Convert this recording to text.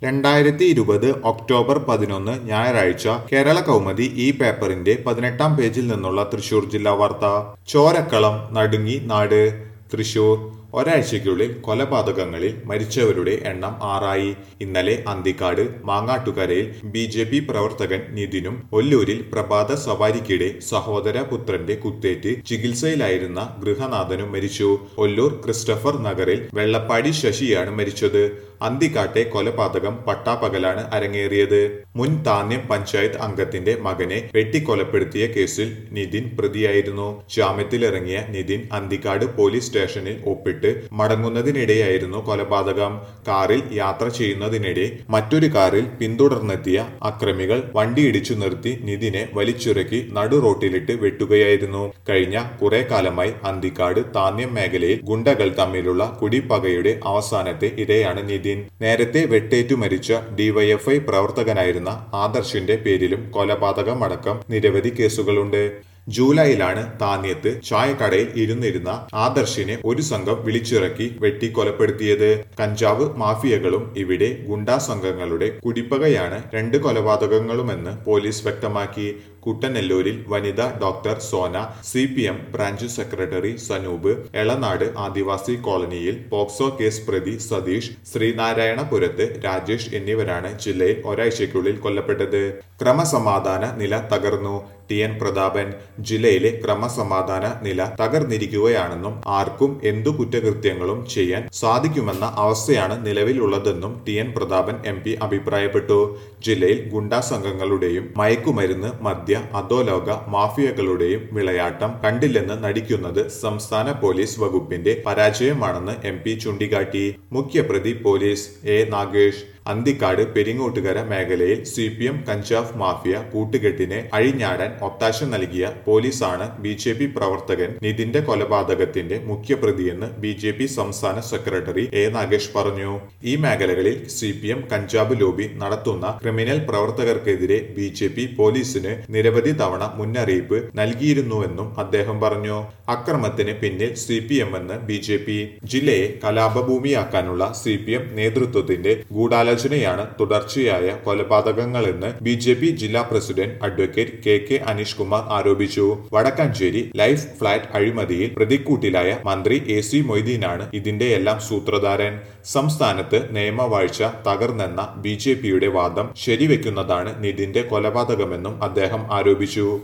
രണ്ടായിരത്തി ഇരുപത് ഒക്ടോബർ പതിനൊന്ന് ഞായറാഴ്ച കേരള കൗമുദി ഈ പേപ്പറിന്റെ പതിനെട്ടാം പേജിൽ നിന്നുള്ള തൃശൂർ ജില്ലാ വാർത്ത ചോരക്കളം നടുങ്ങി നാട് തൃശൂർ ഒരാഴ്ചയ്ക്കുള്ളിൽ കൊലപാതകങ്ങളിൽ മരിച്ചവരുടെ എണ്ണം ആറായി ഇന്നലെ അന്തിക്കാട് മാങ്ങാട്ടുകരയിൽ ബി ജെ പി പ്രവർത്തകൻ നിതിനും ഒല്ലൂരിൽ പ്രഭാത സവാരിക്കിടെ സഹോദര പുത്രന്റെ കുത്തേറ്റ് ചികിത്സയിലായിരുന്ന ഗൃഹനാഥനും മരിച്ചു ഒല്ലൂർ ക്രിസ്റ്റഫർ നഗറിൽ വെള്ളപ്പാടി ശശിയാണ് മരിച്ചത് അന്തിക്കാട്ടെ കൊലപാതകം പട്ടാപ്പകലാണ് അരങ്ങേറിയത് മുൻ താന്യം പഞ്ചായത്ത് അംഗത്തിന്റെ മകനെ വെട്ടിക്കൊലപ്പെടുത്തിയ കേസിൽ നിതിൻ പ്രതിയായിരുന്നു ജാമ്യത്തിലിറങ്ങിയ നിതിൻ അന്തിക്കാട് പോലീസ് സ്റ്റേഷനിൽ ഒപ്പിട്ട് മടങ്ങുന്നതിനിടെയായിരുന്നു കൊലപാതകം കാറിൽ യാത്ര ചെയ്യുന്നതിനിടെ മറ്റൊരു കാറിൽ പിന്തുടർന്നെത്തിയ അക്രമികൾ വണ്ടി ഇടിച്ചു നിർത്തി നിതിനെ വലിച്ചിറക്കി നടു റോട്ടിലിട്ട് വെട്ടുകയായിരുന്നു കഴിഞ്ഞ കുറെ കാലമായി അന്തിക്കാട് താന്യം മേഖലയിൽ ഗുണ്ടകൾ തമ്മിലുള്ള കുടിപ്പകയുടെ അവസാനത്തെ ഇരയാണ് നിതിൻ നേരത്തെ വെട്ടേറ്റു മരിച്ച ഡിവൈഎഫ്ഐ പ്രവർത്തകനായിരുന്ന ആദർശിന്റെ പേരിലും കൊലപാതകമടക്കം നിരവധി കേസുകളുണ്ട് ജൂലൈയിലാണ് താന്യത്ത് ചായക്കടയിൽ ഇരുന്നിരുന്ന ആദർശിനെ ഒരു സംഘം വിളിച്ചിറക്കി വെട്ടി കൊലപ്പെടുത്തിയത് കഞ്ചാവ് മാഫിയകളും ഇവിടെ ഗുണ്ടാ സംഘങ്ങളുടെ കുടിപ്പകയാണ് രണ്ട് കൊലപാതകങ്ങളുമെന്ന് പോലീസ് വ്യക്തമാക്കി കുട്ടനെല്ലൂരിൽ വനിതാ doctor Sona C P M branch secretary Sanoop Elanad ആദിവാസി കോളനിയിൽ പോക്സോ കേസ് പ്രതി സതീഷ് ശ്രീനാരായണപുരത്ത് രാജേഷ് എന്നിവരാണ് ജില്ലയിൽ ഒരാഴ്ചയ്ക്കുള്ളിൽ കൊല്ലപ്പെട്ടത് ക്രമസമാധാന നില തകർന്നു ടി എൻ പ്രതാപൻ ജില്ലയിലെ ക്രമസമാധാന നില തകർന്നിരിക്കുകയാണെന്നും ആർക്കും എന്തു കുറ്റകൃത്യങ്ങളും ചെയ്യാൻ സാധിക്കുമെന്ന അവസ്ഥയാണ് നിലവിലുള്ളതെന്നും T N Prathapan M P അഭിപ്രായപ്പെട്ടു ജില്ലയിൽ ഗുണ്ടാ സംഘങ്ങളുടെയും മയക്കുമരുന്ന് മദ്യ അധോലോക മാഫിയകളുടെയും വിളയാട്ടം കണ്ടില്ലെന്ന് നടിക്കുന്നത് സംസ്ഥാന പോലീസ് വകുപ്പിന്റെ പരാജയമാണെന്ന് എം പി ചൂണ്ടിക്കാട്ടി മുഖ്യപ്രതി പോലീസ് എ നാഗേഷ് അന്തിക്കാട് പെരിങ്ങോട്ടുകര മേഖലയിൽ സി പി എം കഞ്ചാവ് മാഫിയ കൂട്ടുകെട്ടിനെ അഴിഞ്ഞാടാൻ ഒത്താശ നൽകിയ പോലീസാണ് ബി ജെ പി പ്രവർത്തകൻ നിതിന്റെ കൊലപാതകത്തിന്റെ മുഖ്യപ്രതിയെന്ന് ബി ജെ പി സംസ്ഥാന സെക്രട്ടറി എ നാഗേഷ് പറഞ്ഞു ഈ മേഖലകളിൽ സി പി എം കഞ്ചാബ് ലോബി നടത്തുന്ന ക്രിമിനൽ പ്രവർത്തകർക്കെതിരെ ബി ജെ പി പോലീസിന് നിരവധി തവണ മുന്നറിയിപ്പ് നൽകിയിരുന്നുവെന്നും അദ്ദേഹം പറഞ്ഞു അക്രമത്തിന് പിന്നിൽ സി പി എം എന്ന് ബി ജെ പി ജില്ലയെ കലാപഭൂമിയാക്കാനുള്ള സി പി എം നേതൃത്വത്തിന്റെ ഗൂഢാലോചനയാണ് തുടർച്ചയായ കൊലപാതകങ്ങളെന്ന് ബി ജെ പി ജില്ലാ president advocate K K Aneesh Kumar ആരോപിച്ചു വടക്കാഞ്ചേരി ലൈഫ് ഫ്ളാറ്റ് അഴിമതിയിൽ പ്രതിക്കൂട്ടിലായ മന്ത്രി എ സി മൊയ്തീനാണ് ഇതിന്റെയെല്ലാം സൂത്രധാരൻ സംസ്ഥാനത്ത് നിയമവാഴ്ച തകർന്നെന്ന ബി ജെ പിയുടെ വാദം ശരിവെക്കുന്നതാണ് നിതിന്റെ കൊലപാതകമെന്നും അദ്ദേഹം ആരോപിച്ചു